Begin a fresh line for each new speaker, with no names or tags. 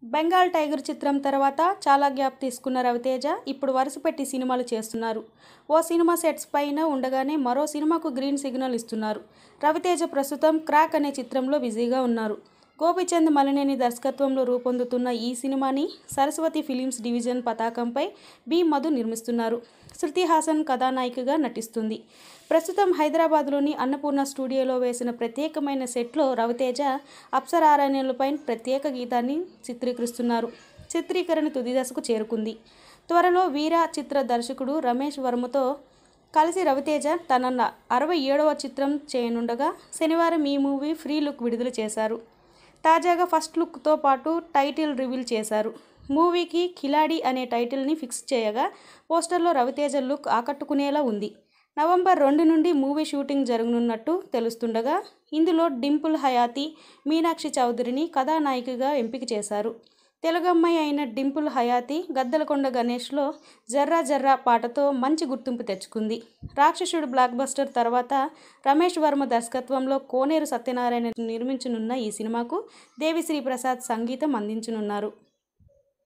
Bengal tiger చిత్రం తర్వాత చాలా గ్యాప్ తీసుకున్న రవితేజ ఇప్పుడు వరుసపెట్టి సినిమాలు చేస్తున్నారు ఓ సినిమా సెట్స్ పైన ఉండగానే మరో సినిమాకు గ్రీన్ సిగ్నల్ ఇస్తున్నారు రవితేజ ప్రస్తుతం క్రాక్ అనే చిత్రంలో బిజీగా ఉన్నారు గోపిచంద్ మలినేని దర్శకత్వంలో రూపొందుతున్న ఈ సినిమాని సరస్వతి ఫిలిమ్స్ డివిజన్ పతాకంపై బి మధు నిర్మిస్తున్నారు శృతి హాసన్ కథానాయికగా నటిస్తుంది ప్రస్తుతం హైదరాబాద్లోని అన్నపూర్ణ స్టూడియోలో వేసిన ప్రత్యేకమైన సెట్లో రవితేజ అప్సరారణ్యులపై ప్రత్యేక గీతాన్ని చిత్రీకరిస్తున్నారు చిత్రీకరణ తుది దశకు చేరుకుంది త్వరలో వీర చిత్ర దర్శకుడు రమేష్ వర్మతో కలిసి రవితేజ తన అరవై ఏడవ చిత్రం చేయనుండగా శనివారం ఈ మూవీ ఫ్రీ లుక్ విడుదల చేశారు తాజాగా ఫస్ట్ లుక్తో పాటు టైటిల్ రివీల్ చేశారు మూవీకి కిలాడి అనే టైటిల్ని ఫిక్స్ చేయగా పోస్టర్లో రవితేజ లుక్ ఆకట్టుకునేలా ఉంది నవంబర్ రెండు నుండి మూవీ షూటింగ్ జరగనున్నట్టు తెలుస్తుండగా ఇందులో డింపుల్ హయాతి మీనాక్షి చౌదరిని కథానాయికగా ఎంపిక చేశారు తెలుగమ్మాయి అయిన డింపుల్ హయాతి గద్దలకొండ గణేష్లో జర్రా జర్రా పాటతో మంచి గుర్తింపు తెచ్చుకుంది రాక్షసుడు బ్లాక్ బస్టర్ తర్వాత రమేష్ వర్మ దర్శకత్వంలో కోనేరు సత్యనారాయణ నిర్మించనున్న ఈ సినిమాకు దేవిశ్రీ ప్రసాద్ సంగీతం అందించనున్నారు